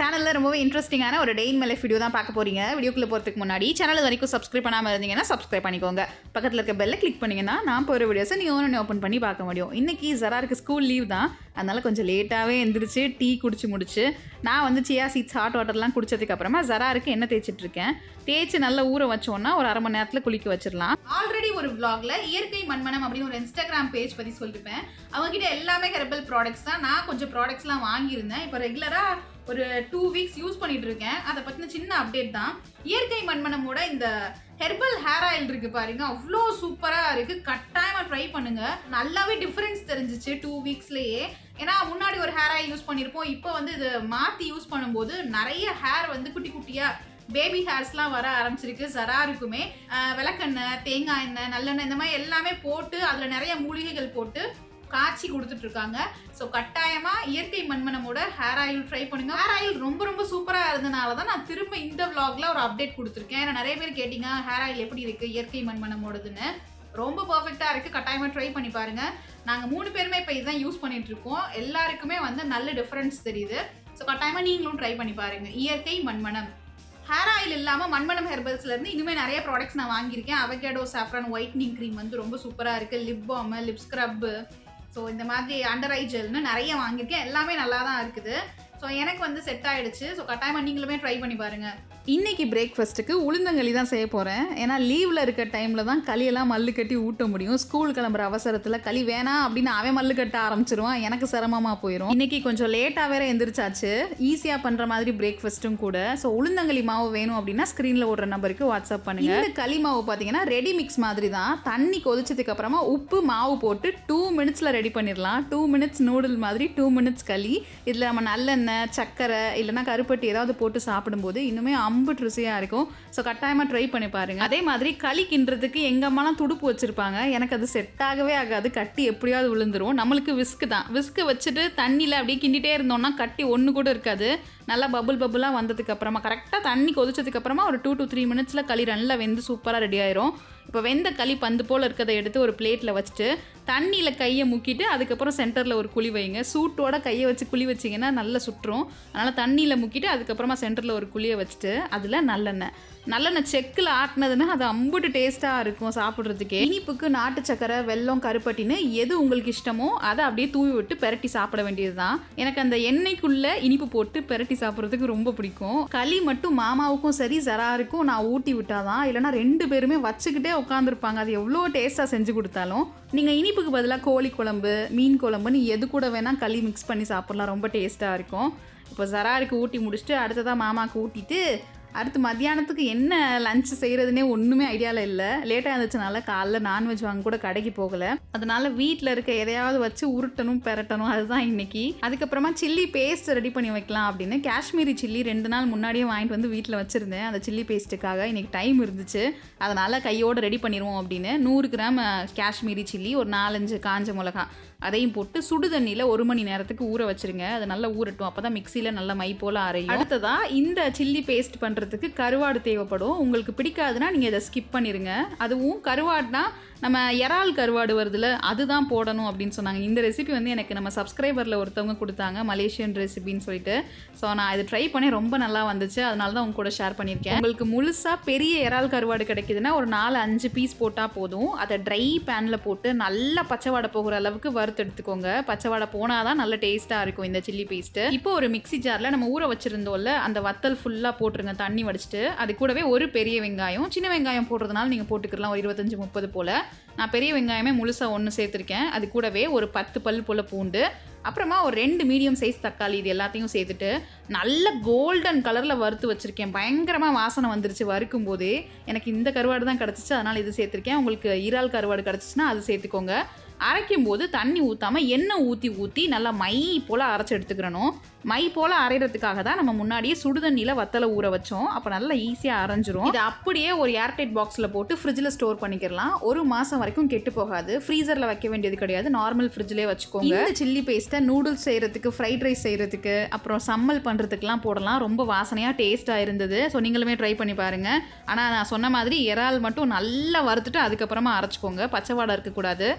சேனலில் ரொம்பவே இன்ட்ரெஸ்டிங்கான ஒரு day in my life video தான் பார்க்க போறீங்க வீடியோக்குள்ள போகிறதுக்கு முன்னாடி சேனல் வரைக்கும் சப்ஸ்கிரைப் பண்ணாமல் இருந்தீங்கன்னா சப்ஸ்கிரைப் பண்ணிக்கோங்க பக்கத்தில் இருக்க பெல்லை கிளிக் பண்ணிங்கன்னா நான் போகிற வீடியோஸை நீங்கள் ஒன்று ஓப்பன் பண்ணி பார்க்க முடியும் இன்னைக்கு ஜராருக்கு ஸ்கூல் லீவ் தான் அதனால கொஞ்சம் லேட்டாகவே எந்திரிச்சு டீ குடிச்சு முடிச்சு நான் வந்து சியா சீட்ஸ் ஹாட் வாட்டர்லாம் குடிச்சதுக்கு அப்புறமா ஜராருக்கு என்ன தேய்ச்சிட்டு இருக்கேன் தேய்ச்சி நல்லா ஊற வச்சோன்னா ஒரு அரை மணி நேரத்தில் குளிக்க வச்சிடலாம் ஆல்ரெடி ஒரு vlogல இயற்கை மண்மனம் அப்படின்னு ஒரு இன்ஸ்டாகிராம் பேஜ் பற்றி சொல்லிருப்பேன் அவங்ககிட்ட எல்லாமே ஹெர்பல் ப்ராடக்ட்ஸ் தான் நான் கொஞ்சம் ப்ராடக்ட்ஸ்லாம் வாங்கியிருந்தேன் இப்போ ரெகுலராக ஒரு டூ வீக்ஸ் யூஸ் பண்ணிட்டு இருக்கேன் அதை பற்றின சின்ன அப்டேட் தான் இயற்கை மண்மனமோட இந்த ஹெர்பல் ஹேர் ஆயில் இருக்கு பாருங்க அவ்வளோ சூப்பராக இருக்கு கட்டாயமாக ட்ரை பண்ணுங்க நல்லாவே டிஃப்ரென்ஸ் தெரிஞ்சிச்சு டூ வீக்ஸ்லேயே ஏன்னா முன்னாடி ஒரு ஹேர் ஆயில் யூஸ் பண்ணியிருப்போம் இப்போ வந்து இது மாற்றி யூஸ் பண்ணும்போது நிறைய ஹேர் வந்து குட்டி குட்டியாக பேபி ஹேர்ஸ்லாம் வர ஆரம்பிச்சிருக்கு சரா இருக்குமே ஆஹ் விளக்கெண்ணெய் தேங்காய் எண்ணெய் நல்லெண்ணெய் இந்த மாதிரி எல்லாமே போட்டு அதில் நிறைய மூலிகைகள் போட்டு காய்ச்சி கொடுத்துட்டு இருக்காங்க ஸோ கட்டாயமாக இயற்கை மண்மனமோட ஹேர் ஆயில் ட்ரை பண்ணுங்க ஹேர் ஆயில் ரொம்ப ரொம்ப சூப்பராக இருந்தனால தான் நான் திரும்ப இந்த vlogல ஒரு அப்டேட் கொடுத்துருக்கேன் ஏன்னா நிறைய பேர் கேட்டிங்க ஹேர் ஆயில் எப்படி இருக்குது இயற்கை மண்மனமோடதுன்னு ரொம்ப பர்ஃபெக்டாக இருக்குது கட்டாயமாக ட்ரை பண்ணி பாருங்க நாங்கள் மூணு பேருமே இப்போ இதுதான் யூஸ் பண்ணிட்டு இருக்கோம் எல்லாருக்குமே வந்து நல்ல டிஃப்ரென்ஸ் தெரியுது ஸோ கட்டாயமாக நீங்களும் ட்ரை பண்ணி பாருங்க இயற்கை மண்மனம் ஹேர் ஆயில் இல்லாமல் மண்மனம் ஹெர்பல்ஸ்ல இருந்து இனிமேல் நிறைய ப்ராடக்ட்ஸ் நான் வாங்கியிருக்கேன் அவகேடோ சாஃப்ரான் ஒயிட்னிங் க்ரீம் வந்து ரொம்ப சூப்பராக இருக்குது lip balm lip scrub so இந்த மாதிரி அண்டர் ஐ ஜெல்னு நிறைய வாங்கியிருக்கேன் எல்லாமே நல்லா தான் இருக்குது ஸோ எனக்கு வந்து செட் ஆயிடுச்சு ஸோ கட்டாயமாக நீங்களுமே ட்ரை பண்ணி பாருங்க இன்னைக்கு பிரேக்ஃபாஸ்ட்டுக்கு உளுந்தங்களி தான் செய்ய போகிறேன் ஏன்னா லீவில் இருக்க டைமில் தான் களியெல்லாம் மல்லு கட்டி ஊட்ட முடியும் ஸ்கூல் கிளம்புற அவசரத்தில் களி வேணாம் அப்படின்னு அவன் மல்லு கட்ட ஆரம்பிச்சிருவான் எனக்கு சிரமமாக போயிடும் இன்னைக்கு கொஞ்சம் லேட்டாக வேற எந்திரிச்சாச்சு ஈஸியாக பண்ணுற மாதிரி பிரேக்ஃபாஸ்ட்டும் கூட ஸோ உளுந்தங்களி மாவு வேணும் அப்படின்னா ஸ்க்ரீனில் ஓடுற நம்பருக்கு வாட்ஸ்அப் பண்ணுங்க இந்த களி மாவு பார்த்தீங்கன்னா ரெடி மிக்ஸ் மாதிரி தான் தண்ணி கொதிச்சதுக்கு அப்புறமா உப்பு மாவு போட்டு டூ மினிட்ஸில் ரெடி பண்ணிடலாம் டூ மினிட்ஸ் நூடுல் மாதிரி டூ மினிட்ஸ் களி இதில் நம்ம நல்லெண்ணெய் சக்கரை இல்லைன்னா கருப்பட்டி ஏதாவது போட்டு சாப்பிடும்போது இன்னுமே அம்புட்டு ருசியாக இருக்கும் ஸோ கட்டாயமாக ட்ரை பண்ணி பாருங்க அதே மாதிரி களி கிண்டுறதுக்கு எங்கள் அம்மாலாம் துடுப்பு வச்சுருப்பாங்க எனக்கு அது செட் ஆகவே ஆகாது கட்டி எப்படியாவது விழுந்துரும் நம்மளுக்கு விஸ்க்கு தான் விஸ்க்கு வச்சுட்டு தண்ணியில் அப்படியே கிண்டிட்டே இருந்தோம்னா கட்டி ஒன்று கூட இருக்காது நல்லா பபுள் பபுளாக வந்ததுக்கு அப்புறமா கரெக்டாக தண்ணி கொதிச்சதுக்கு அப்புறமா ஒரு டூ டு த்ரீ மினிட்ஸில் களி நல்லா வெந்து சூப்பராக ரெடி ஆயிரும் இப்போ வெந்த களி பந்து போல் இருக்கிறத எடுத்து ஒரு பிளேட்டில் வச்சுட்டு தண்ணியில் கையை முக்கிட்டு அதுக்கப்புறம் சென்டரில் ஒரு குழி வைங்க சூட்டோட கையை வச்சு குழி வச்சிங்கன்னா நல்லா சுட்டுரும் அதனால் தண்ணியில் முக்கிட்டு அதுக்கப்புறமா சென்டரில் ஒரு குழியை வச்சுட்டு அதில் நல்லெண்ணெய் நல்லெண்ணெய் செக்கில் ஆட்டினதுன்னா அது அம்புட்டு டேஸ்ட்டாக இருக்கும் சாப்பிட்றதுக்கே இனிப்புக்கு நாட்டு சக்கரை வெல்லம் கருப்பட்டின்னு எது உங்களுக்கு இஷ்டமோ அதை அப்படியே தூவி விட்டு பெரட்டி சாப்பிட வேண்டியது தான் எனக்கு அந்த எண்ணெய்க்குள்ளே இனிப்பு போட்டு பெரட்டி சாப்பிட்றதுக்கு ரொம்ப பிடிக்கும் களி மட்டும் மாமாவுக்கும் சரி ஜராருக்கும் நான் ஊட்டி விட்டாதான் இல்லைன்னா ரெண்டு பேருமே வச்சுக்கிட்டே உட்காந்துருப்பாங்க அது எவ்வளோ டேஸ்ட்டாக செஞ்சு கொடுத்தாலும் நீங்கள் இனிப்புக்கு பதிலாக கோழி குழம்பு மீன் குழம்புன்னு எது கூட வேணால் களி மிக்ஸ் பண்ணி சாப்பிட்லாம் ரொம்ப டேஸ்ட்டாக இருக்கும் இப்போ ஜராருக்கு ஊட்டி முடிச்சுட்டு அடுத்ததாக மாமாவுக்கு ஊட்டிட்டு அடுத்து மத்தியானத்துக்கு என்ன லஞ்ச் செய்கிறதுனே ஒன்றுமே ஐடியாவில் இல்லை லேட்டாக இருந்துச்சுனால காலைல நான்வெஜ் வாங்க கூட கடைக்கு போகலை அதனால வீட்டில் இருக்க எதையாவது வச்சு உருட்டணும் பெரட்டணும் அதுதான் இன்னைக்கு அதுக்கப்புறமா சில்லி பேஸ்ட் ரெடி பண்ணி வைக்கலாம் அப்படின்னு காஷ்மீரி சில்லி ரெண்டு நாள் முன்னாடியே வாங்கிட்டு வந்து வீட்டில் வச்சுருந்தேன் அந்த சில்லி பேஸ்ட்டுக்காக இன்னைக்கு டைம் இருந்துச்சு அதனால் கையோடு ரெடி பண்ணிடுவோம் அப்படின்னு நூறு கிராம் அஹ், காஷ்மீரி சில்லி ஒரு நாலஞ்சு காஞ்ச மிளகா அதையும் போட்டு சுடு தண்ணியில் ஒரு மணி நேரத்துக்கு ஊற வச்சிருங்க அது நல்லா ஊறட்டும் அப்போ தான் மிக்சியில் நல்லா மை போல் அரையும் அடுத்ததா இந்த சில்லி பேஸ்ட் பண்ணுறதுக்கு கருவாடு தேவைப்படும் உங்களுக்கு பிடிக்காதுன்னா நீங்கள் இதை ஸ்கிப் பண்ணிடுங்க அதுவும் கருவாடுனா நம்ம இறால் கருவாடு வருதுல அதுதான் போடணும் அப்படின்னு சொன்னாங்க இந்த ரெசிபி வந்து எனக்கு நம்ம சப்ஸ்கிரைபரில் ஒருத்தவங்க கொடுத்தாங்க மலேசியன் ரெசிபின்னு சொல்லிட்டு ஸோ நான் இது ட்ரை பண்ணி ரொம்ப நல்லா வந்துச்சு அதனால தான் உங்க கூட ஷேர் பண்ணியிருக்கேன் உங்களுக்கு முழுசாக பெரிய இறால் கருவாடு கிடைக்குதுன்னா ஒரு நாலு அஞ்சு பீஸ் போட்டால் போதும் அதை ட்ரை பேனில் போட்டு நல்லா பச்சை வாடை போகிற அளவுக்கு வறுத்து எடுத்துக்கோங்க பச்சை வாடை போனால் தான் நல்ல டேஸ்ட்டாக இருக்கும் இந்த சில்லி பேஸ்ட்டு இப்போ ஒரு மிக்ஸி ஜாரில் நம்ம ஊற வச்சிருந்தோம்ல அந்த வத்தல் ஃபுல்லாக போட்டுருங்க தண்ணி வடிச்சிட்டு அது கூடவே ஒரு பெரிய வெங்காயம் சின்ன வெங்காயம் போடுறதுனால நீங்கள் போட்டுக்கலாம் ஒரு இருபத்தஞ்சி முப்பது போல் நான் பெரிய வெங்காயமே முழுசாக ஒன்று சேர்த்துருக்கேன் அது கூடவே ஒரு பத்து பல் போல் பூண்டு அப்புறமா ஒரு ரெண்டு மீடியம் சைஸ் தக்காளி இது எல்லாத்தையும் சேர்த்துட்டு நல்ல கோல்டன் கலரில் வறுத்து வச்சுருக்கேன் பயங்கரமாக வாசனை வந்துருச்சு வறுக்கும் போதே எனக்கு இந்த கருவாடு தான் கிடச்சிச்சு அதனால் இது சேர்த்துருக்கேன் உங்களுக்கு ஈரால் கருவாடு கிடச்சிச்சின்னா அது சேர்த்துக்கோங்க அரைக்கும் போது தண்ணி ஊற்றாமல் எண்ணெய் ஊற்றி ஊற்றி நல்லா மை போல் அரைச்சி எடுத்துக்கிறணும் மை போல் அரைகிறதுக்காக தான் நம்ம முன்னாடியே சுடுதண்ணியில் வத்தலை ஊற வச்சோம் அப்போ நல்லா ஈஸியாக அரைஞ்சிரும் இது அப்படியே ஒரு ஏர்டைட் பாக்ஸில் போட்டு ஃப்ரிட்ஜில் ஸ்டோர் பண்ணிக்கிறலாம் ஒரு மாதம் வரைக்கும் கெட்டு போகாது ஃப்ரீசரில் வைக்க வேண்டியது கிடையாது நார்மல் ஃப்ரிட்ஜ்லேயே வச்சுக்கோங்க இந்த சில்லி பேஸ்ட்டை நூடுல்ஸ் செய்கிறதுக்கு ஃப்ரைட் ரைஸ் செய்கிறதுக்கு அப்புறம் சம்மல் பண்ணுறதுக்குலாம் போடலாம் ரொம்ப வாசனையாக டேஸ்ட்டாக இருந்தது ஸோ நீங்களுமே ட்ரை பண்ணி பாருங்கள் ஆனால் நான் சொன்ன மாதிரி இறால் மட்டும் நல்லா வறுத்துட்டு அதுக்கப்புறமா அரைச்சிக்கோங்க பச்சை வாடை இருக்கக்கூடாது இந்த ஒரு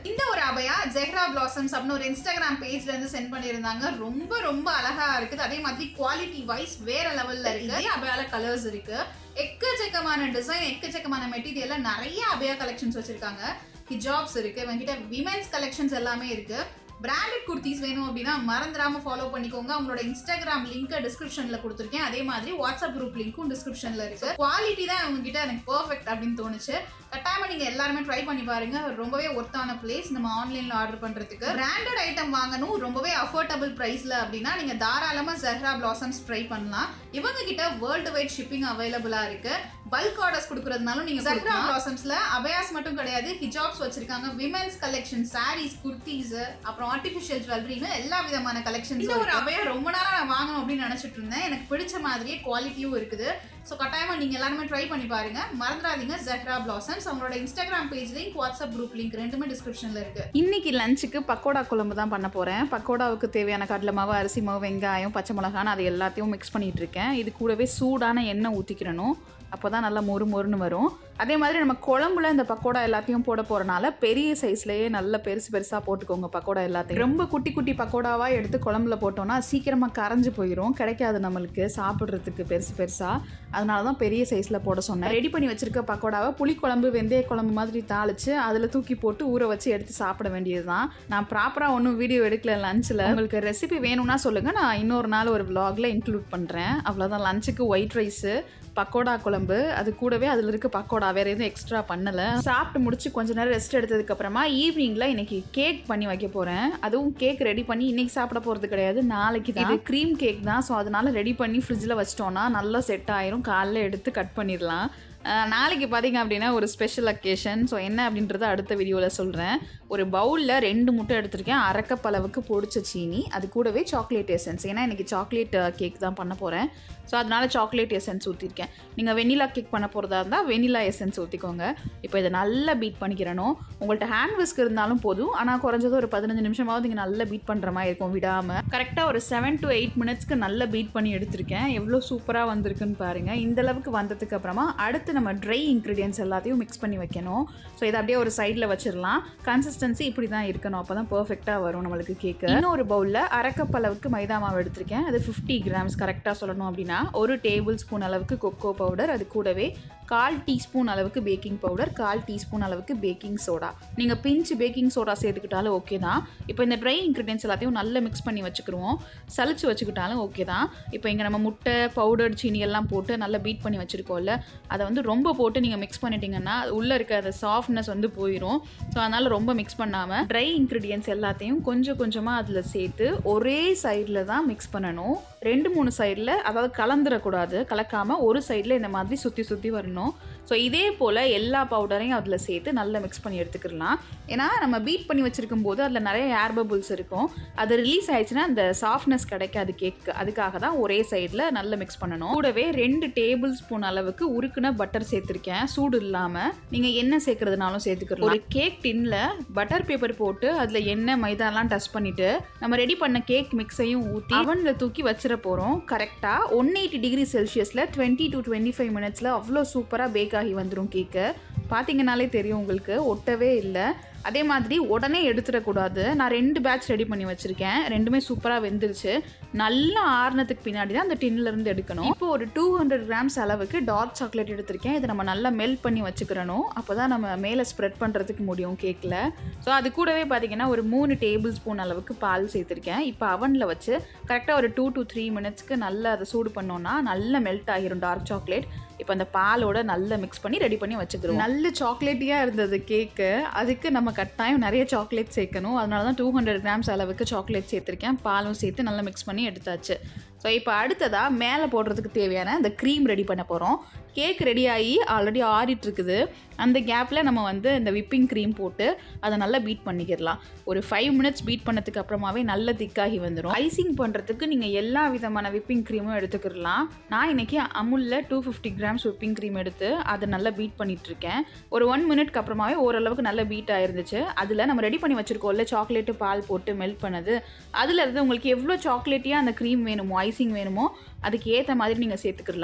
அபயா ஜெஹ்ரா பிளாசம்ஸ் அப்படின்னு ஒரு இன்ஸ்டாகிராம் பேஜ்ல இருந்து சென்ட் பண்ணியிருந்தாங்க ரொம்ப ரொம்ப அழகா இருக்குது அதே மாதிரி குவாலிட்டி வைஸ் வேற லெவல்ல இருக்கு இதே அபயால கலர்ஸ் இருக்கு எக்கச்சக்கமான டிசைன் எக்கச்சக்கமான மெட்டீரியல்ல நிறைய அபயா கலெக்ஷன்ஸ் வச்சிருக்காங்க ஹிஜாப்ஸ் இருக்கு இவங்கிட்ட விமென்ஸ் கலெக்ஷன்ஸ் எல்லாமே இருக்கு பிராண்டட் குர்த்திஸ் வேணும் அப்படின்னா மறந்துடாம ஃபாலோ பண்ணிக்கோங்க அவங்களோட இன்ஸ்டாகிராம் லிங்க் டிஸ்கிரிப்ஷன்ல கொடுத்துருக்கேன் அதே மாதிரி வாட்ஸ்அப் குரூப் லிங்க்கும் டிஸ்கிரிப்ஷன்ல இருக்கு குவாலிட்டி தான் அவங்க கிட்ட எனக்கு பெர்ஃபெக்ட் அப்படின்னு தோணுச்சு கட்டாயமா நீங்க எல்லாருமே ட்ரை பண்ணி பாருங்க ரொம்பவே ஒர்த்தான பிளேஸ் நம்ம ஆன்லைன்ல ஆர்டர் பண்றதுக்கு பிராண்டட் ஐட்டம் வாங்கணும் ரொம்பவே அஃபோர்டபுள் பிரைஸ்ல அப்படின்னா நீங்க தாராளமா ஜெஹ்ரா பிளாசம்ஸ் ட்ரை பண்ணலாம் இவங்க கிட்ட வேர்ல்டு வைட் ஷிப்பிங் அவைலபிளா இருக்கு பல்க் ஆர்டர்ஸ் கொடுக்கறதுனாலும் நீங்க ஜெஹ்ரா பிளாசம்ஸ்ல அபயாஸ் மட்டும் கிடையாது ஹிஜாப்ஸ் வச்சிருக்காங்க விமென்ஸ் கலெக்ஷன் சாரீஸ் குர்த்திஸ் அப்புறம் ஆர்டிஃபிஷியல் ஜுவல்லரின்னு எல்லா விதமான கலெக்ஷன் இந்த ஒரு அபயா ரொம்ப நாளா நான் வாங்கணும் அப்படின்னு நினைச்சிட்டு இருந்தேன் எனக்கு பிடிச்ச மாதிரியே குவாலிட்டியும் இருக்குது ஸோ கட்டாயமா நீங்க எல்லாருமே ட்ரை பண்ணி பாருங்க மறந்துடாதீங்க ஜெஹ்ரா பிளாசம்ஸ் அவங்களோட Instagram page link WhatsApp group link ரெண்டுமே டிஸ்கிரிப்ஷன்ல இருக்கு இன்னைக்கு லஞ்சுக்கு பக்கோடா குழம்பு தான் பண்ண போறேன் பக்கோடாவுக்கு தேவையான கடலை மாவு அரிசி மாவு வெங்காயம் பச்சை மிளகான்னு அது எல்லாத்தையும் மிக்ஸ் பண்ணிட்டு இருக்கேன் இது கூடவே சூடான எண்ணெய் ஊற்றிக்கிறணும் அப்போ தான் நல்லா மொறு மொறுன்னு வரும் அதே மாதிரி நம்ம குழம்புல இந்த பக்கோடா எல்லாத்தையும் போட போகிறனால பெரிய சைஸ்லேயே நல்ல பெருசு பெருசாக போட்டுக்கோங்க பக்கோடா எல்லாத்தையும் ரொம்ப குட்டி குட்டி பக்கோடாவாக எடுத்து குழம்புல போட்டோம்னா சீக்கிரமாக கரைஞ்சு போயிடும் கிடைக்காது நம்மளுக்கு சாப்பிட்றதுக்கு பெருசு பெருசாக அதனால தான் பெரிய சைஸில் போட சொன்னேன் ரெடி பண்ணி வச்சிருக்க பக்கோடாவை புளிக்குழம்பு வெந்தய குழம்பு மாதிரி தாளித்து அதில் தூக்கி போட்டு ஊற வச்சு எடுத்து சாப்பிட வேண்டியது தான் நான் ப்ராப்பராக ஒன்றும் வீடியோ எடுக்கல லஞ்சில் உங்களுக்கு ரெசிபி வேணும்னா சொல்லுங்கள் நான் இன்னொரு நாள் ஒரு vlogல இன்க்ளூட் பண்ணுறேன் அவ்வளோதான் லஞ்சுக்கு ஒயிட் ரைஸு பக்கோடா குழம்பு அது கூடவே அதில் இருக்க பக்கோடா வேற எதுவும் எக்ஸ்ட்ரா பண்ணல சாப்பிட்டு முடிச்சு கொஞ்ச நேரம் ரெஸ்ட் எடுத்ததுக்கு அப்புறமா ஈவினிங்ல இன்னைக்கு கேக் பண்ணி வைக்க போறேன் அதுவும் கேக் ரெடி பண்ணி இன்னைக்கு சாப்பிட போறது கிடையாது நாளைக்கு தான் இது க்ரீம் கேக் தான் ஸோ அதனால ரெடி பண்ணி ஃப்ரிட்ஜில் வச்சிட்டோம்னா நல்லா செட் ஆயிரும் காலைல எடுத்து கட் பண்ணிடலாம் அஹ் நாளைக்கு பார்த்தீங்க அப்படின்னா ஒரு ஸ்பெஷல் அக்கேஷன் ஸோ என்ன அப்படின்றத அடுத்த வீடியோவில் சொல்கிறேன் ஒரு பவுலில் ரெண்டு முட்டை எடுத்திருக்கேன் அரை கப் அளவுக்கு பொடிச்ச சீனி அது கூடவே சாக்லேட் எசன்ஸ் ஏன்னா இன்றைக்கி சாக்லேட் கேக் தான் பண்ண போகிறேன் ஸோ அதனால சாக்லேட் எசன்ஸ் ஊற்றிருக்கேன் நீங்கள் வெனிலா கேக் பண்ண போகிறதா இருந்தால் வெனிலா எசன்ஸ் ஊற்றிக்கோங்க இப்போ இதை நல்லா பீட் பண்ணிக்கிறணும் உங்கள்கிட்ட ஹேண்ட் விஸ்க் இருந்தாலும் போதும் ஆனால் குறைஞ்சது ஒரு பதினஞ்சு நிமிஷமாவது நீங்கள் நல்லா பீட் பண்ணுற மாதிரி இருக்கும் விடாமல் கரெக்டாக ஒரு செவன் டு எயிட் மினிட்ஸ்க்கு நல்லா பீட் பண்ணி எடுத்திருக்கேன் எவ்வளோ சூப்பராக வந்திருக்குன்னு பாருங்கள் இந்த அளவுக்கு வந்ததுக்கு அப்புறமா அடுத்து நம்ம ட்ரை இன்க்ரீடியன்ஸ் எல்லாத்தையும் மிக்ஸ் பண்ணி வைக்கணும் ஸோ இதை அப்படியே ஒரு சைடில் வச்சிடலாம் கன்சிஸ்டன்சி இப்படி தான் இருக்கணும் அப்போ தான் பர்ஃபெக்டாக வரும் நம்மளுக்கு கேக்கு இன்னொரு பவுலில் அரைக்கப் அளவுக்கு மைதா மாவு எடுத்திருக்கேன் அது ஃபிஃப்டி கிராம்ஸ் கரெக்டாக சொல்லணும் அப்படின்னா ஒரு டேபிள் ஸ்பூன் அளவுக்கு கொக்கோ பவுடர் அது கூடவே கால் டீஸ்பூன் அளவுக்கு பேக்கிங் பவுடர் கால் டீஸ்பூன் அளவுக்கு பேக்கிங் சோடா நீங்கள் பிஞ்சு பேக்கிங் சோடா சேர்த்துக்கிட்டாலும் ஓகே தான் இப்போ இந்த ட்ரை இன்க்ரீடியன்ஸ் எல்லாத்தையும் நல்லா மிக்ஸ் பண்ணி வச்சுக்கிருவோம் சலிச்சு வச்சுக்கிட்டாலும் ஓகே தான் இப்போ இங்கே நம்ம முட்டை பவுடர் சீனி எல்லாம் போட்டு நல்லா பீட் பண்ணி வச்சுருக்கோம்ல அதை வந்து ரொம்ப போட்டு நீங்கள் மிக்ஸ் பண்ணிட்டீங்கன்னா உள்ளே இருக்க அந்த சாஃப்ட்னஸ் வந்து போயிடும் ஸோ அதனால் ரொம்ப மிக்ஸ் பண்ணாமல் ட்ரை இன்க்ரீடியன்ஸ் எல்லாத்தையும் கொஞ்சம் கொஞ்சமாக அதில் சேர்த்து ஒரே சைடில் தான் மிக்ஸ் பண்ணணும் ரெண்டு மூணு சைடில் அதாவது கலந்துடக்கூடாது கலக்காமல் ஒரு சைடில் இந்த மாதிரி சுற்றி சுற்றி வரணும் ஸோ இதே போல் எல்லா பவுடரையும் அதில் சேர்த்து நல்லா மிக்ஸ் பண்ணி எடுத்துக்கிடலாம் ஏன்னா நம்ம பீட் பண்ணி வச்சிருக்கும் போது அதில் நிறைய ஏர் பபுள்ஸ் இருக்கும் அது ரிலீஸ் ஆயிடுச்சுன்னா அந்த சாஃப்ட்னஸ் கிடைக்காது கேக்கு அதுக்காக தான் ஒரே சைடில் நல்லா மிக்ஸ் பண்ணணும் கூடவே ரெண்டு டேபிள் ஸ்பூன் அளவுக்கு உருக்குன பட்டர் சேர்த்துருக்கேன் சூடு இல்லாமல் நீங்கள் எண்ணெய் சேர்க்கறதுனாலும் சேர்த்துக்கலாம் ஒரு கேக் டின்ல பட்டர் பேப்பர் போட்டு அதில் எண்ணெய் மைதாலாம் டச் பண்ணிட்டு நம்ம ரெடி பண்ண கேக் மிக்ஸையும் ஊற்றி அவனில் தூக்கி வச்சிட போகிறோம் கரெக்டாக ஒன் எயிட்டி டிகிரி செல்சியஸில் டுவெண்ட்டி டு டுவெண்ட்டி ஃபைவ் மினிட்ஸில் அவ்வளோ சூப்பராக பேக் ஆகி வந்துடும் கேக்கு பார்த்தீங்கனாலே தெரியும் உங்களுக்கு ஒட்டவே இல்லை அதே மாதிரி உடனே எடுத்துடக்கூடாது நான் ரெண்டு பேட்ச் ரெடி பண்ணி வச்சுருக்கேன் ரெண்டுமே சூப்பராக வெந்துருச்சு நல்லா ஆறுனதுக்கு பின்னாடி தான் அந்த டின்ல இருந்து எடுக்கணும் இப்போ ஒரு டூ ஹண்ட்ரட் கிராம்ஸ் அளவுக்கு டார்க் சாக்லேட் எடுத்திருக்கேன் இதை நம்ம நல்லா மெல்ட் பண்ணி வச்சுக்கிறணும் அப்போ தான் நம்ம மேலே ஸ்ப்ரெட் பண்ணுறதுக்கு முடியும் கேக்கில் ஸோ அது கூடவே பார்த்தீங்கன்னா ஒரு மூணு டேபிள் ஸ்பூன் அளவுக்கு பால் சேர்த்துருக்கேன் இப்போ அவனில் வச்சு கரெக்டாக ஒரு டூ டு த்ரீ மினிட்ஸ்க்கு நல்லா அதை சூடு பண்ணோன்னா நல்லா மெல்ட் ஆகிரும் டார்க் சாக்லேட் இப்போ அந்த பாலோட நல்லா மிக்ஸ் பண்ணி ரெடி பண்ணி வச்சுக்கிறோம் நல்ல சாக்லேட்டியாக இருந்தது கேக்கு அதுக்கு நம்ம கட்டாயம் நிறைய சாக்லேட் சேர்க்கணும் அதனால தான் டூ ஹண்ட்ரட் கிராம்ஸ் அளவுக்கு சாக்லேட் சேர்த்துருக்கேன் பாலும் சேர்த்து நல்லா மிக்ஸ் பண்ணி எடுத்தாச்சு ஸோ இப்போ அடுத்ததாக மேலே போடுறதுக்கு தேவையான இந்த க்ரீம் ரெடி பண்ண போகிறோம் கேக் ரெடி ஆகி ஆல்ரெடி ஆறிட்டு இருக்குது அந்த கேப்பில் நம்ம வந்து இந்த விப்பிங் க்ரீம் போட்டு அதை நல்லா பீட் பண்ணிக்கிடலாம் ஒரு ஃபைவ் மினிட்ஸ் பீட் பண்ணதுக்கு அப்புறமாவே நல்ல திக்காகி வந்துடும் ஐசிங் பண்ணுறதுக்கு நீங்கள் எல்லா விதமான விப்பிங் க்ரீமும் எடுத்துக்கிடலாம் நான் இன்னைக்கு அமுலில் two fifty grams whipping cream எடுத்து அதை நல்லா பீட் பண்ணிட்டு இருக்கேன் ஒரு ஒன் மினிட்க்கு அப்புறமாவே ஓரளவுக்கு நல்ல பீட் ஆயிருந்துச்சு அதில் நம்ம ரெடி பண்ணி வச்சிருக்கோம்ல சாக்லேட்டு பால் போட்டு மெல்ட் பண்ணது அதில் இருந்து உங்களுக்கு எவ்வளோ சாக்லேட்டியாக அந்த க்ரீம் வேணுமோ ஐசிங் வேணுமோ அதுக்கு ஏற்ற மாதிரி நீங்கள் சேர்த்துக்கிடலாம்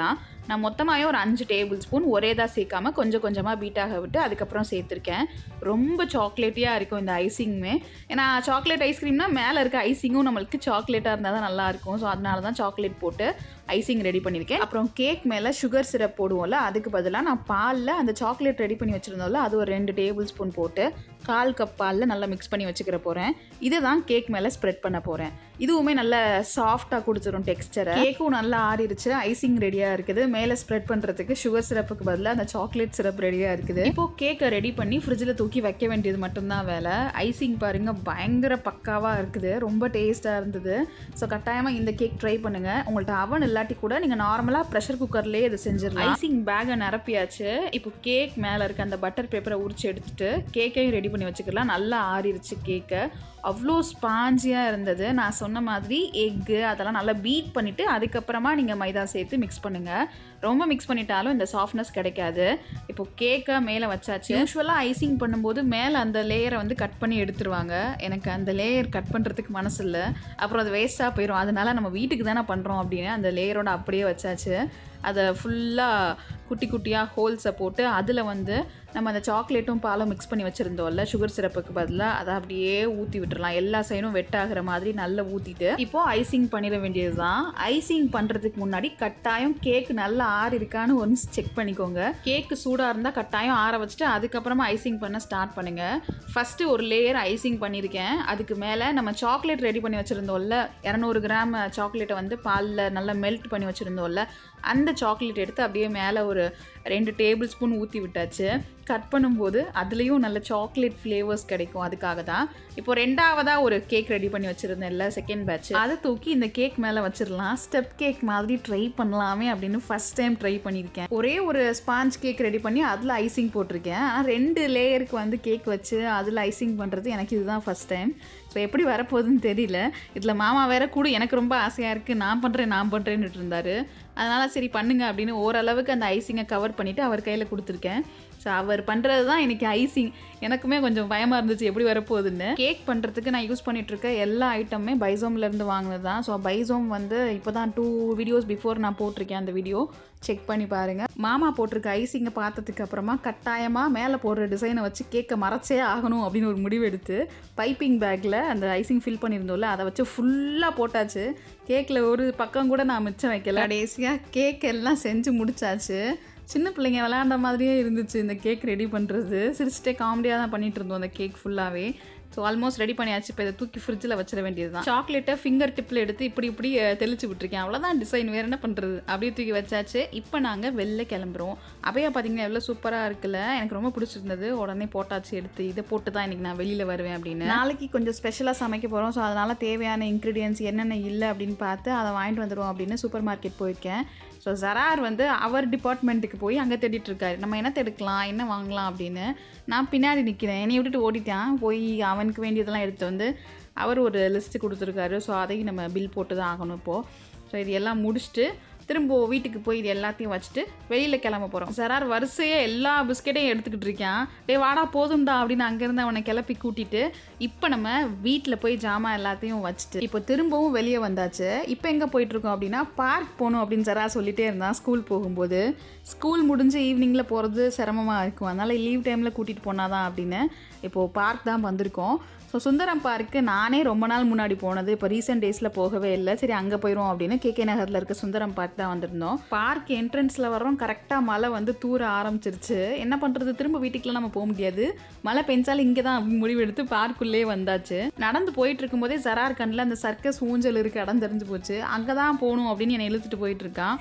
நான் மொத்தமாகவே ஒரு அஞ்சு டேபிள் ஸ்பூன் ஒரே தான் சேர்க்காம கொஞ்சம் கொஞ்சமாக பீட்டாக விட்டு அதுக்கப்புறம் சேர்த்துருக்கேன் ரொம்ப சாக்லேட்டியாக இருக்கும் இந்த ஐசிங்குமே ஏன்னா சாக்லேட் ஐஸ்கிரீம்னா மேலே இருக்க ஐசிங்கும் நம்மளுக்கு சாக்லேட்டாக இருந்தால் தான் நல்லாயிருக்கும் ஸோ அதனால தான் சாக்லேட் போட்டு ஐசிங் ரெடி பண்ணியிருக்கேன் அப்புறம் கேக் மேலே சுகர் சிரப் போடுவோம்ல அதுக்கு பதிலாக நான் பாலில் அந்த சாக்லேட் ரெடி பண்ணி வச்சுருந்தோம்ல அது ஒரு ரெண்டு டேபிள் ஸ்பூன் போட்டு கால் கப் பாலில் நல்லா மிக்ஸ் பண்ணி வச்சுக்கிற போகிறேன் இதை தான் கேக் மேலே ஸ்ப்ரெட் பண்ண போகிறேன் இதுவுமே நல்ல சாஃப்டாக கொடுத்துரும் டெக்ஸ்டரை கேக்கும் நல்லா ஆறிடுச்சு ஐசிங் ரெடியாக இருக்குது மேலே ஸ்ப்ரெட் பண்ணுறதுக்கு சுகர் சிரப்புக்கு பதிலாக அந்த சாக்லேட் சிரப் ரெடியாக இருக்குது இப்போ கேக்கை ரெடி பண்ணி ஃப்ரிட்ஜில் தூக்கி வைக்க வேண்டியது மட்டும்தான் வேலை ஐசிங் பாருங்க பயங்கர பக்காவாக இருக்குது ரொம்ப டேஸ்ட்டாக இருந்தது ஸோ கட்டாயமாக இந்த கேக் ட்ரை பண்ணுங்கள் உங்கள்ட்ட அவன் இல்லாட்டி கூட நீங்கள் நார்மலாக ப்ரெஷர் குக்கர்லேயே இதை செஞ்சிடலாம் ஐசிங் பேக்கை நிரப்பியாச்சு இப்போ கேக் மேலே இருக்க அந்த பட்டர் பேப்பரை உரிச்சு எடுத்துட்டு கேக்கையும் ரெடி பண்ணி வச்சுக்கலாம் நல்லா ஆறிடுச்சு கேக்கை அவ்வளோ ஸ்பாஞ்சியாக இருந்தது நான் சொன்ன மாதிரி எக்கு அதெல்லாம் நல்லா பீட் பண்ணிவிட்டு அதுக்கப்புறமா நீங்கள் மைதா சேர்த்து மிக்ஸ் பண்ணுங்கள் ரொம்ப மிக்ஸ் பண்ணிட்டாலும் இந்த சாஃப்ட்னஸ் கிடைக்காது இப்போ கேக்கை மேலே வச்சாச்சு யூஸ்வலாக ஐசிங் பண்ணும்போது மேலே அந்த லேயரை வந்து கட் பண்ணி எடுத்துருவாங்க எனக்கு அந்த லேயர் கட் பண்ணுறதுக்கு மனசு இல்லை அப்புறம் அது வேஸ்ட்டாக போயிடும் அதனால நம்ம வீட்டுக்கு தானே பண்ணுறோம் அப்படின்னு அந்த லேயரோட அப்படியே வச்சாச்சு அதை ஃபுல்லாக குட்டி குட்டியாக ஹோல்ஸை போட்டு அதில் வந்து நம்ம அந்த சாக்லேட்டும் பாலும் மிக்ஸ் பண்ணி வச்சுருந்தோம்ல சுகர் சிரப்புக்கு பதிலாக அதை அப்படியே ஊற்றி விட்டுறலாம் எல்லா சைடும் வெட் ஆகிற மாதிரி நல்லா ஊற்றிட்டு இப்போது ஐசிங் பண்ணிட வேண்டியது தான் ஐசிங் பண்ணுறதுக்கு முன்னாடி கட்டாயம் கேக் நல்லா ஆறி இருக்கான்னு ஒன்ஸ் செக் பண்ணிக்கோங்க கேக்கு சூடாக இருந்தால் கட்டாயம் ஆற வச்சுட்டு அதுக்கப்புறமா ஐசிங் பண்ண ஸ்டார்ட் பண்ணுங்கள் ஃபஸ்ட்டு ஒரு லேயர் ஐசிங் பண்ணியிருக்கேன் அதுக்கு மேலே நம்ம சாக்லேட் ரெடி பண்ணி வச்சுருந்தோம்ல இரநூறு கிராம் சாக்லேட்டை வந்து பாலில் நல்லா மெல்ட் பண்ணி வச்சுருந்தோம்ல அந்த சாக்லேட் எடுத்து அப்படியே மேலே ஒரு ரெண்டு டேபிள் ஸ்பூன் ஊற்றி விட்டாச்சு கட் பண்ணும்போது அதுலேயும் நல்ல சாக்லேட் ஃப்ளேவர்ஸ் கிடைக்கும் அதுக்காக தான் இப்போ ரெண்டாவதாக ஒரு கேக் ரெடி பண்ணி வச்சுருந்தேன்ல செகண்ட் பேட்ச் அதை தூக்கி இந்த கேக் மேலே வச்சிடலாம் ஸ்டெப் கேக் மாதிரி ட்ரை பண்ணலாமே அப்படின்னு ஃபஸ்ட் டைம் ட்ரை பண்ணியிருக்கேன் ஒரே ஒரு ஸ்பாஞ்ச் கேக் ரெடி பண்ணி அதில் ஐசிங் போட்டிருக்கேன் ஆனால் ரெண்டு லேயருக்கு வந்து கேக் வச்சு அதில் ஐசிங் பண்ணுறது எனக்கு இதுதான் ஃபஸ்ட் டைம் ஸோ எப்படி வரப்போகுதுன்னு தெரியல இதில் மாமா வேற கூட எனக்கு ரொம்ப ஆசையாக இருக்குது நான் பண்ணுறேன் நான் பண்ணுறேன்னு இருந்தார் அதனால் சரி பண்ணுங்க அப்படின்னு ஓரளவுக்கு அந்த ஐசிங்கை கவர் பண்ணிவிட்டு அவர் கையில் கொடுத்துருக்கேன் ஸோ அவர் பண்ணுறது தான் எனக்கு ஐசிங் எனக்குமே கொஞ்சம் பயமாக இருந்துச்சு எப்படி வரப்போகுதுன்னு கேக் பண்ணுறதுக்கு நான் யூஸ் பண்ணிகிட்ருக்க எல்லா ஐட்டமுமே பைசோம்லேருந்து வாங்கினது தான் ஸோ பைசோம் வந்து இப்போ தான் டூ வீடியோஸ் பிஃபோர் நான் போட்டிருக்கேன் அந்த வீடியோ செக் பண்ணி பாருங்கள் மாமா போட்டிருக்க ஐசிங்கை பார்த்ததுக்கு அப்புறமா கட்டாயமாக மேலே போடுற டிசைனை வச்சு கேக்கை மறைச்சே ஆகணும் அப்படின்னு ஒரு முடிவு எடுத்து பைப்பிங் பேக்கில் அந்த ஐசிங் ஃபில் பண்ணியிருந்தோம்ல அதை வச்சு ஃபுல்லாக போட்டாச்சு கேக்கில் ஒரு பக்கம் கூட நான் மிச்சம் வைக்கல கடைசியாக கேக் எல்லாம் செஞ்சு முடிச்சாச்சு சின்ன பிள்ளைங்க விளையாண்ட மாதிரியே இருந்துச்சு இந்த கேக் ரெடி பண்ணுறது சிரிச்சிட்டே காமெடியாக தான் பண்ணிட்டு இருந்தோம் அந்த கேக் ஃபுல்லாகவே ஸோ ஆல்மோஸ்ட் ரெடி பண்ணியாச்சு இப்போ இதை தூக்கி ஃப்ரிட்ஜில் வச்சிட வேண்டியது தான் சாக்லேட்டை ஃபிங்கர் டிப்பில் எடுத்து இப்படி இப்படி அஹ், தெளிச்சு விட்டுருக்கேன் அவ்வளோதான் டிசைன் வேறு என்ன பண்ணுறது அப்படியே தூக்கி வச்சாச்சு இப்போ நாங்கள் வெளில கிளம்புறோம் அவையா பார்த்தீங்கன்னா எவ்வளோ சூப்பராக இருக்குல்ல எனக்கு ரொம்ப பிடிச்சிருந்தது உடனே போட்டாச்சு எடுத்து இதை போட்டு தான் இன்றைக்கி நான் வெளியில் வருவேன் அப்படின்னு நாளைக்கு கொஞ்சம் ஸ்பெஷலாக சமைக்க போகிறோம் ஸோ அதனால் தேவையான இன்க்ரீடியன்ஸ் என்னென்ன இல்லை அப்படின்னு பார்த்து அதை வாங்கிட்டு வந்துடுவோம் அப்படின்னு சூப்பர் மார்க்கெட் போயிருக்கேன் ஸோ ஜரார் வந்து அவர் டிபார்ட்மெண்ட்டுக்கு போய் அங்கே தேடிட்டு இருக்காரு நம்ம என்ன எடுக்கலாம் என்ன வாங்கலாம் அப்படின்னு நான் பின்னாடி நிற்கிறேன் என்னை விட்டுட்டு ஓடிட்டான் போய் அவனுக்கு வேண்டியதெல்லாம் எடுத்து வந்து அவர் ஒரு லிஸ்ட்டு கொடுத்துருக்காரு ஸோ அதையும் நம்ம பில் போட்டு தான் ஆகணும் இப்போது ஸோ இது எல்லாம் முடிச்சுட்டு திரும்ப வீட்டுக்கு போய் இது எல்லாத்தையும் வச்சுட்டு வெளியில் கிளம்ப போகிறோம் சரார் வரிசையே எல்லா பிஸ்கெட்டையும் எடுத்துக்கிட்டு இருக்கான் டேய் வாடா போதும்டா அப்படின்னு அங்கேருந்து அவனை கிளப்பி கூட்டிட்டு இப்போ நம்ம வீட்டில் போய் ஜாமான் எல்லாத்தையும் வச்சுட்டு இப்போ திரும்பவும் வெளியே வந்தாச்சு இப்போ எங்கே போயிட்டுருக்கோம் அப்படின்னா பார்க் போகணும் அப்படின்னு சரார் சொல்லிட்டே இருந்தான் ஸ்கூல் போகும்போது ஸ்கூல் முடிஞ்சு ஈவினிங்கில் போகிறது சிரமமாக இருக்கும் அதனால் லீவ் டைமில் கூட்டிகிட்டு போனாதான் அப்படின்னு இப்போது பார்க் தான் வந்திருக்கோம் ஸோ சுந்தரம் பார்க்கு நானே ரொம்ப நாள் முன்னாடி போனது இப்போ ரீசெண்ட் டேஸில் போகவே இல்லை சரி அங்கே போயிடும் அப்படின்னு கேகே நகரில் இருக்க சுந்தரம் பார்க் தான் வந்திருந்தோம் பார்க் என்ட்ரன்ஸில் வரோம் கரெக்டாக மழை வந்து தூர ஆரம்பிச்சிருச்சு என்ன பண்ணுறது திரும்ப வீட்டுக்குலாம் நம்ம போக முடியாது மழை பெஞ்சாலும் இங்கே தான் அப்படின்னு முடிவெடுத்து பார்க்குள்ளே வந்தாச்சு நடந்து போயிட்டு இருக்கும்போதே ஜரார் கண்ணில் அந்த சர்க்கஸ் ஊஞ்சல் இருக்கு இடம் தெரிஞ்சு போச்சு அங்கே தான் போகணும் அப்படின்னு என்னை இழுத்துட்டு போயிட்டு இருக்கான்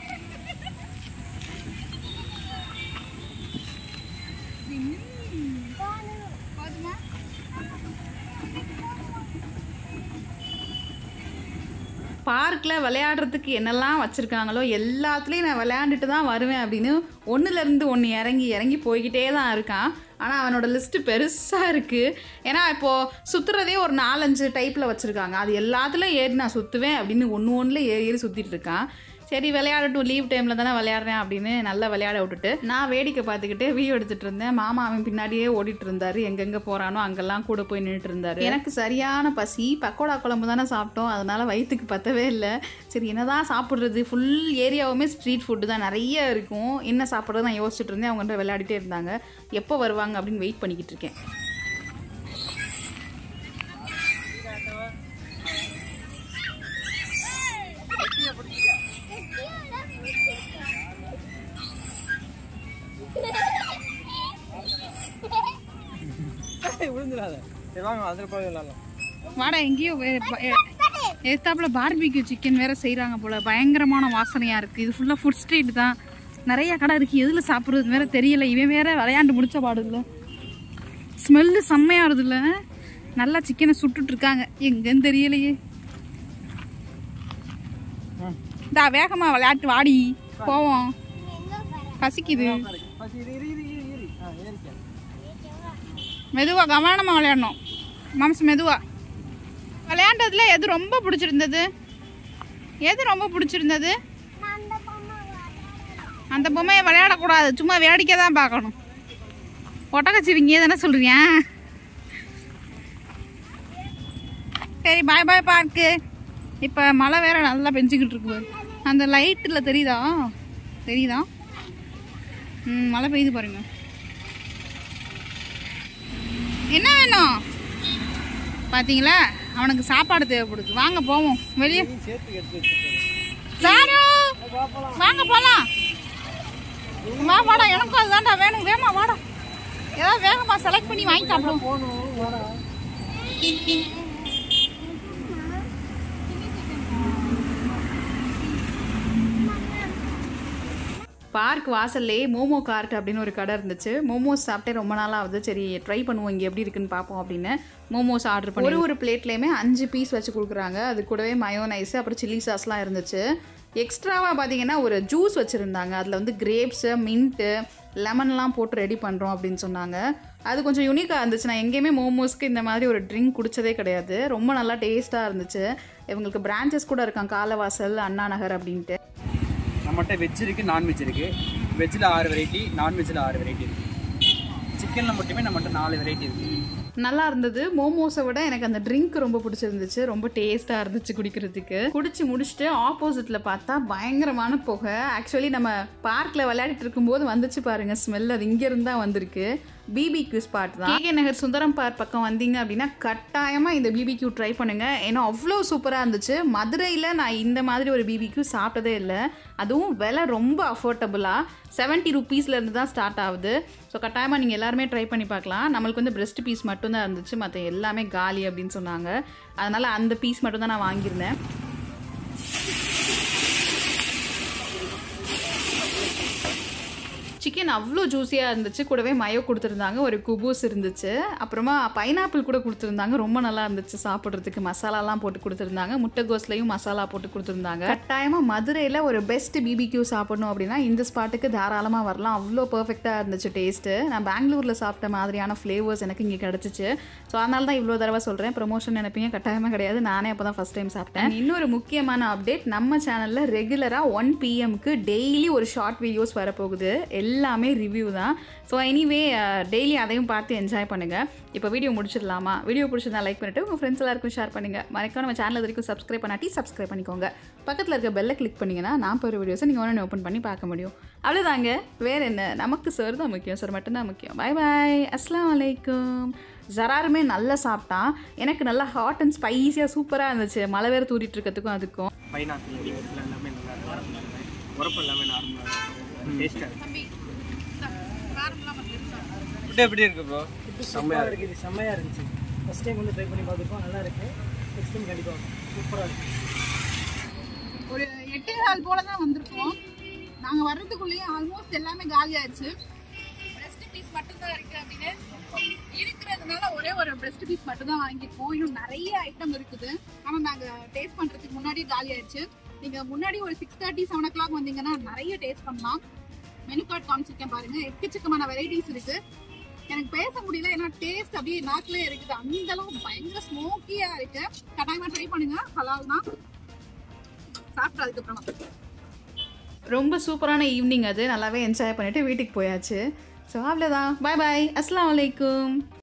பார்க்கில் விளையாடுறதுக்கு என்னெல்லாம் வச்சுருக்காங்களோ எல்லாத்துலேயும் நான் விளையாண்டுட்டு தான் வருவேன் அப்படின்னு ஒன்றுலேருந்து ஒன்று இறங்கி இறங்கி போய்கிட்டே தான் இருக்கான் ஆனால் அவனோட லிஸ்ட்டு பெருசாக இருக்குது ஏன்னா இப்போது சுற்றுறதே ஒரு நாலஞ்சு டைப்பில் வச்சுருக்காங்க அது எல்லாத்துலேயும் ஏறி நான் சுற்றுவேன் அப்படின்னு ஒன்று ஒன்றில் ஏறி ஏறி சுற்றிட்டு இருக்கான் சரி விளையாடட்டும் லீவ் டைமில் தானே விளையாடுறேன் அப்படின்னு நல்லா விளையாட விட்டுட்டு நான் வேடிக்கை பார்த்துக்கிட்டு வீடியோ எடுத்துட்டு இருந்தேன் மாமா அவன் பின்னாடியே ஓடிட்டு இருந்தாரு எங்கெங்கே போகிறானோ அங்கெல்லாம் கூட போய் நின்றுட்டு இருந்தாரு எனக்கு சரியான பசி பக்கோடா குழம்பு தானே சாப்பிட்டோம் அதனால வயிற்றுக்கு பத்தவே இல்லை சரி என்னதான் சாப்பிட்றது ஃபுல் ஏரியாவுமே ஸ்ட்ரீட் ஃபுட்டு தான் நிறைய இருக்கும் என்ன சாப்பிட்றது நான் யோசிச்சுட்டு இருந்தேன் அவங்கள்ட்ட விளையாடிட்டே இருந்தாங்க எப்போ வருவாங்க அப்படின்னு வெயிட் பண்ணிக்கிட்டு இருக்கேன் விழுந்துடாத சரி வாங்க அதில் போய் விளாட்லாம் வாடா எங்கேயோ எத்தாப்புல பார்பிக்யூ சிக்கன் வேற செய்கிறாங்க போல பயங்கரமான வாசனையாக இருக்குது இது ஃபுல்லாக ஃபுட் ஸ்ட்ரீட் தான் நிறைய கடை இருக்குது எதில் சாப்பிட்றது வேற தெரியல இவன் வேற விளையாண்டு முடிச்ச பாடு இல்லை ஸ்மெல்லு செம்மையாக வருதுல்ல நல்லா சிக்கனை சுட்டுட்டு இருக்காங்க எங்கன்னு தெரியலையே இந்தா வேகமா விளையாட்டு வாடி போவோம் பசிக்குது பசி இரு இரு இரு இரு இரு ஆ ஏறிக்க மெதுவா கவனமா விளையாடணும் மாம்ஸ் மெதுவா விளையாண்டதுல எது ரொம்ப பிடிச்சிருந்தது எது ரொம்ப பிடிச்சிருந்தது அந்த பொம்மையை விளையாடக்கூடாது சும்மா வேடிக்கை தான் பார்க்கணும் ஒட்டகச்சிவிங்க தானே சொல்றியா சரி பாய் பாய் பார்க்கு இப்போ மழை வேற நல்லா பெஞ்சிக்கிட்டு இருக்கு பாரு. அந்த லைட்டில் தெரியுதா தெரியுதா ம் மழை பெய்யுது பாருங்க என்ன வேணும் பாத்தீங்களா அவனுக்கு சாப்பாடு தேவைப்படுது வாங்க போவோம் வெளியே நீ சேர்த்து எடுத்து வச்சுருக்கேன் சாரு வாங்க போலாம் வா வாடா எனக்கும் அதுதான்டா வேணும் வேமா வாடா ஏதாவது வேகமா செலக்ட் பண்ணி வாங்கி சாப்பிடுவோம் போகணும் வாடா பார்க் வாசல்லே மோமோ கார்ட் அப்படின்னு ஒரு கடை இருந்துச்சு மோமோஸ் சாப்பிட்டே ரொம்ப நாளாக ஆகுது சரி ட்ரை பண்ணுவோம் இங்கே எப்படி இருக்குன்னு பார்ப்போம் அப்படின்னு மோமோஸ் ஆர்டர் பண்ணி ஒரு ஒரு பிளேட்லேயுமே அஞ்சு பீஸ் வச்சு கொடுக்குறாங்க அது கூடவே மயோனைஸ் அப்புறம் சில்லி சாஸ்லாம் இருந்துச்சு எக்ஸ்ட்ராவாக பார்த்தீங்கன்னா ஒரு ஜூஸ் வச்சுருந்தாங்க அதில் வந்து கிரேப்ஸு மின்ட்டு லெமன்லாம் போட்டு ரெடி பண்ணுறோம் அப்படின்னு சொன்னாங்க அது கொஞ்சம் யூனிக்காக இருந்துச்சு நான் எங்கேயுமே மோமோஸ்க்கு இந்த மாதிரி ஒரு ட்ரிங்க் குடிச்சதே கிடையாது ரொம்ப நல்லா டேஸ்ட்டாக இருந்துச்சு இவங்களுக்கு பிரான்ச்சஸ் கூட இருக்காங்க காலவாசல் அண்ணா நகர் அப்படின்ட்டு நம்மகிட்ட வெஜ் இருக்குது நான்வெஜ் இருக்குது வெஜ்ஜில் ஆறு வெரைட்டி நான்வெஜ்ஜில் ஆறு வெரைட்டி இருக்குது சிக்கனில் மட்டுமே நம்மகிட்ட நாலு வெரைட்டி இருக்குது நல்லா இருந்தது மோமோஸை விட எனக்கு அந்த ட்ரிங்க் ரொம்ப பிடிச்சிருந்துச்சு ரொம்ப டேஸ்ட்டாக இருந்துச்சு குடிக்கிறதுக்கு குடிச்சு முடிச்சுட்டு ஆப்போசிட்டில் பார்த்தா பயங்கரமான புகை ஆக்சுவலி நம்ம பார்க்கில் விளையாடிட்டு இருக்கும்போது வந்துச்சு பாருங்க ஸ்மெல் அது இங்கேருந்து தான் வந்திருக்கு பிபிக்யூ ஸ்பாட் தான் கேகே நகர் சுந்தரம் பார்க் பக்கம் வந்தீங்க அப்படின்னா கட்டாயமாக இந்த பிபிக்யூ ட்ரை பண்ணுங்க ஏன்னா அவ்வளோ சூப்பராக இருந்துச்சு மதுரையில் நான் இந்த மாதிரி ஒரு பிபிக்யூ சாப்பிட்டதே இல்லை அதுவும் விலை ரொம்ப அஃபோர்டபுளாக செவன்ட்டி ருபீஸ்லேருந்து தான் ஸ்டார்ட் ஆகுது ஸோ கட்டாயமாக நீங்கள் எல்லாருமே ட்ரை பண்ணி பார்க்கலாம் நம்மளுக்கு வந்து பிரெஸ்ட் பீஸ் மட்டும்தான் இருந்துச்சு மற்ற எல்லாமே காலி அப்படின்னு சொன்னாங்க அதனால் அந்த பீஸ் மட்டும் தான் நான் வாங்கியிருந்தேன் சிக்கன் அவ்வளோ ஜூஸியாக இருந்துச்சு கூடவே மயோ கொடுத்துருந்தாங்க ஒரு குபூஸ் இருந்துச்சு அப்புறமா பைனாப்பிள் கூட கொடுத்துருந்தாங்க ரொம்ப நல்லா இருந்துச்சு சாப்பிட்றதுக்கு மசாலாலாம் போட்டு கொடுத்துருந்தாங்க முட்டைகோஸ்லையும் மசாலா போட்டு கொடுத்துருந்தாங்க கட்டாயமாக மதுரையில் ஒரு பெஸ்ட் பிபிக்யூ சாப்பிடணும் அப்படின்னா இந்த ஸ்பாட்டுக்கு தாராளமாக வரலாம் அவ்வளோ பர்ஃபெக்டாக இருந்துச்சு டேஸ்ட்டு நான் பெங்களூரில் சாப்பிட்ட மாதிரியான ஃப்ளேவர்ஸ் எனக்கு இங்கே கிடச்சிச்சு ஸோ அதனால தான் இவ்வளோ தடவை சொல்கிறேன் ப்ரொமோஷன் நினைப்பீங்க கட்டாயமாக கிடையாது நானே அப்போ தான் ஃபஸ்ட் டைம் சாப்பிட்டேன் இன்னொரு முக்கியமான அப்டேட் நம்ம சேனலில் ரெகுலராக ஒன் பிஎம்க்கு டெய்லி ஒரு ஷார்ட் வீடியோஸ் வரப்போகுது எல்லாமே ரிவ்யூ தான் ஸோ எனிவே டெய்லி அதையும் பார்த்து என்ஜாய் பண்ணுங்கள் இப்போ வீடியோ முடிச்சிடலாமா வீடியோ பிடிச்சிருந்தா லைக் பண்ணிவிட்டு உங்கள் ஃப்ரெண்ட்ஸ் எல்லாருக்கும் ஷேர் பண்ணுங்கள் மறக்காம நம்ம சேனல் வரைக்கும் சப்ஸ்கிரைப் பண்ணாட்டி சப்ஸ்கிரைப் பண்ணிக்கோங்க பக்கத்தில் இருக்க பெல்லை கிளிக் பண்ணிங்கன்னா நான் போகிற வீடியோஸை நீங்கள் ஒன்று ஓப்பன் பண்ணி பார்க்க முடியும் அவ்வளோதாங்க வேறு என்ன நமக்கு சார் தான் முக்கியம் சார் மட்டும்தான் முக்கியம் பை பாய் அஸ்லாம் வலைக்கும் ஜராருமே நல்லா சாப்பிட்டான் எனக்கு நல்லா ஹாட் அண்ட் ஸ்பைஸியாக சூப்பராக இருந்துச்சு மழை வேறு தூரிட்டு இருக்கிறதுக்கும் அதுக்கும் பைனாப்பிள் எல்லாமே நல்லா இருக்கும் உரப்பு எல்லாமே நார்மலாக இருக்கும் டேஸ்ட்டாக இருக்கும் ஃபுட்டு எப்படி இருக்கு ப்ரோ செம்மையாக இருக்கு இருக்குது செம்மையாக இருந்துச்சு ஃபஸ்ட் டைம் வந்து ட்ரை பண்ணி பார்த்துருக்கோம் நல்லா இருக்கு நெக்ஸ்ட் டைம் கண்டிப்பாக சூப்பராக இருக்கு ஒரு எட்டே கால் போல தான் வந்திருக்கோம் நாங்கள் வர்றதுக்குள்ளேயே ஆல்மோஸ்ட் எல்லாமே காலி ஆயிடுச்சு பிரஸ்ட் பீஸ் மட்டும்தான் இருக்கு அப்படின்னு இருக்கிறதுனால ஒரே ஒரு பிரஸ்ட் பீஸ் மட்டும் தான் வாங்கியிருக்கோம் இன்னும் நிறைய ஐட்டம் இருக்குது ஆனால் நாங்கள் டேஸ்ட் பண்ணுறதுக்கு முன்னாடி காலி ஆயிடுச்சு நீங்கள் முன்னாடி ஒரு six thirty seven o'clock வந்தீங்கன்னா நிறைய டேஸ்ட் பண்ணலாம் மெனு கார்டு காமிச்சிருக்கேன் பாருங்க எக்கச்சக்கமான வெரைட்டிஸ் இருக்கு எனக்கு பேச முடியல ஏன்னா டேஸ்ட் அப்படியே நாக்கிலே இருக்குது அந்த அளவு பயங்கர ஸ்மோக்கியா இருக்கு கட்டாயமா ட்ரை பண்ணுங்க ஹலால் தான் சாப்பிட்டு அதுக்கப்புறமா ரொம்ப சூப்பரான ஈவினிங் அது நல்லாவே என்ஜாய் பண்ணிவிட்டு வீட்டுக்கு போயாச்சு ஸோ அவ்வளோதான் பாய் பாய் அஸ்ஸலாமு அலைக்கும்